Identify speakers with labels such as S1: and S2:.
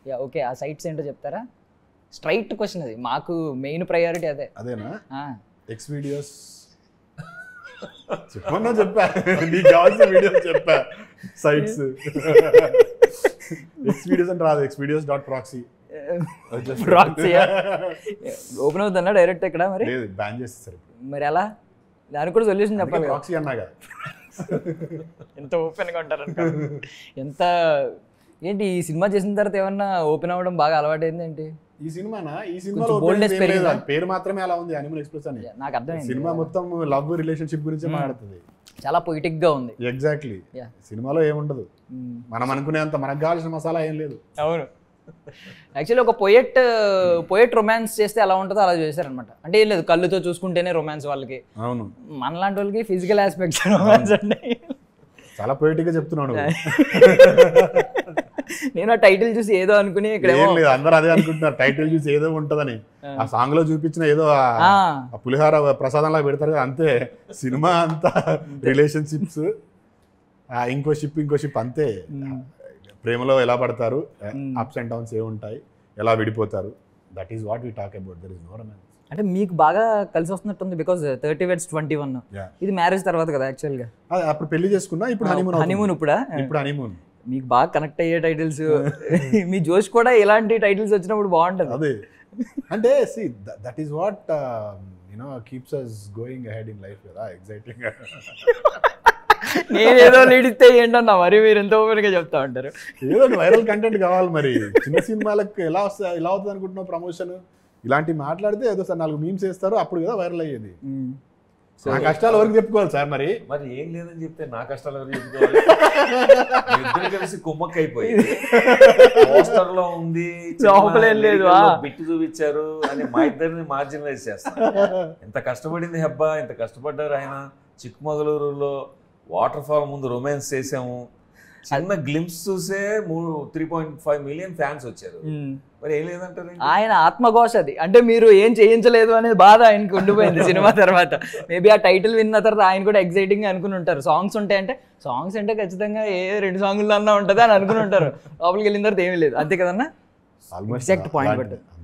S1: Yeah okay ఆ sites ఏంటో చెప్తారా స్ట్రైట్ క్వశ్చన్ అది మాకు మెయిన్ ప్రయారిటీ అదే
S2: అదేనా
S1: ఆ,
S2: ఎక్స్ వీడియోస్ చెప్పన్నా చెప్పా నీకు కావాల్సిన వీడియోస్ చెప్పా సైట్స్ ఎక్స్ వీడియోస్ అని రాదు X videos dot proxy
S1: Proxy ఆ? ఓపెన్ అవుతుందా డైరెక్ట్ ఇక్కడ మరి
S2: లేదు బ్యాన్ చేసేసారు ఇప్పుడు
S1: మరి ఎలా దానికి కూడా సొల్యూషన్ చెప్పాలి కదా.
S2: ప్రాక్సీ అన్నాగా
S1: ఎంత ఓపెన్గా ఉంటారు ఎంత ఏంటి ఈ సినిమా చేసిన తర్వాత ఏమన్నా ఓపెన్ అవ్వడం బాగా అలవాటైంది ఏంటి
S2: ఈ సినిమానా ఈ సినిమాలో
S1: కొంచెం boldness
S2: opening ఏం లేదు.
S1: పెరిగిందా?
S2: అది పేరు మాత్రమే అలా ఉంది అనిమల్ ఎక్స్ప్రెస్ అని
S1: నాకు అర్థమైంది
S2: సినిమా మొత్తం లవ్ రిలేషన్షిప్ గురించి మాట్లాడుతుంది
S1: చాలా పొయిటిక్ గా ఉంది
S2: ఎగ్జాక్ట్లీ
S1: Yeah.
S2: సినిమాలో ఏముండదు మనం అనుకునేంత మనకు కావాల్సిన మసాలా ఏం లేదు
S1: అవును యాక్చువల్లీ ఒక పొయట్ పొయట్ రొమాన్స్ చేస్తే ఎలా ఉంటుందో అలా చేశారనమాట అంటే ఏం లేదు కళ్ళుతో చూసుకుంటేనే రొమాన్స్ వాళ్ళకి
S2: అవును
S1: మనలాంటి వాళ్ళకి ఫిజికల్ ఆస్పెక్ట్స్ రొమాన్స్ ఉన్నాయి
S2: చాలా poetic గా చెప్తున్నాను
S1: నేను ఆ టైటిల్ చూసి ఏదో అనుకుని ఇక్కడ
S2: ఏం లేదు అందరూ అదే అనుకుంటున్నారు టైటిల్ చూసి ఏదో ఉంటదని ఆ సాంగ్ లో చూపించిన ఏదో ఆ-
S1: ఆ,
S2: ఆ పులిహార ప్రసాదంలా పెడతారు కదా అంతే సినిమా అంతా రిలేషన్షిప్స్ ఇంకో షిప్ ఇంకో షిప్ అంతే ప్రేమలో ఎలా పడతారు అప్స్ అండ్ డౌన్స్ ఏ ఉంటాయి ఎలా విడిపోతారు that is what we talk about there is no romance
S1: అంటే మీకు బాగా కలిసి వస్తున్నట్టుంది because thirty weds twenty one
S2: Yeah.
S1: ఇది మ్యారేజ్ తర్వాత కదా యాక్చువల్గా
S2: అప్పుడు పెళ్లి చేసుకున్నా ఇప్పుడు హనీమూన్
S1: హనీమూన్ ఇప్పుడా
S2: ఇప్పుడు హనీమూన్
S1: మీకు బాగా కనెక్ట్ అయ్యే టైటిల్స్ మీ జోష్ కూడా ఇలాంటి టైటిల్స్ వచ్చినప్పుడు బాగుంటది
S2: అదే అంటే see that is what you know keeps us going ahead in life కదా ఎగ్జైటింగ్
S1: నేనేదో లీడిస్తే ఏంటన్నా మరి మీరు ఎంత ఓపెన్ గా చెప్తా ఉంటారు
S2: ఏదో వైరల్ కంటెంట్ కావాలి మరి చిన్న సినిమాలకు ఎలా వస్తా ఎలా అవుతుంది అనుకుంటున్నావు ప్రమోషన్ ఇలాంటి మాట్లాడితే ఏదో సార్ నాలుగు మీమ్స్ వేస్తారు అప్పుడు కదా వైరల్ అయ్యేది నా కష్టాలు ఎవరికి చెప్పుకోవాలి సార్ మరి
S3: మరి ఏం లేదని చెప్తే నా కష్టాలు ఎవరు చెప్పుకోవాలి మీ ఇద్దరు కలిసి కుమ్మక్కైపోయి పోస్టర్ లో ఉంది
S1: లోపల ఏం లేదు, ఆ.
S3: బిట్టు చూపించారు అని మా ఇద్దరిని మార్జినలైజ్ చేస్తారు ఎంత కష్టపడింది హెబ్బా ఎంత కష్టపడ్డారు ఆయన చిక్కమగళూరులో వాటర్ ఫాల్ ముందు రొమాన్స్ చేసాము చిన్న గ్లిమ్స్ చూసే మూడు three point five million fans వచ్చారు మరి ఏం లేదంటారు ఏంటి?
S1: ఆయన ఆత్మఘోష అది అంటే మీరు ఏం చేయించలేదు అనే బాధ ఆయనకి ఉండిపోయింది సినిమా తర్వాత మేబీ ఆ టైటిల్ విన్న తర్వాత ఆయన కూడా ఎక్సైటింగ్ అనుకుని ఉంటారు సాంగ్స్ ఉంటాయి అంటే సాంగ్స్ అంటే ఖచ్చితంగా ఏ రెండు సాంగ్లు అన్నా ఉంటుంది అని అనుకుని ఉంటారు లోపలికి వెళ్ళిన తర్వాత ఏమీ లేదు అంతే కదన్నా
S2: ఆల్మోస్ట్
S1: Exact point, but-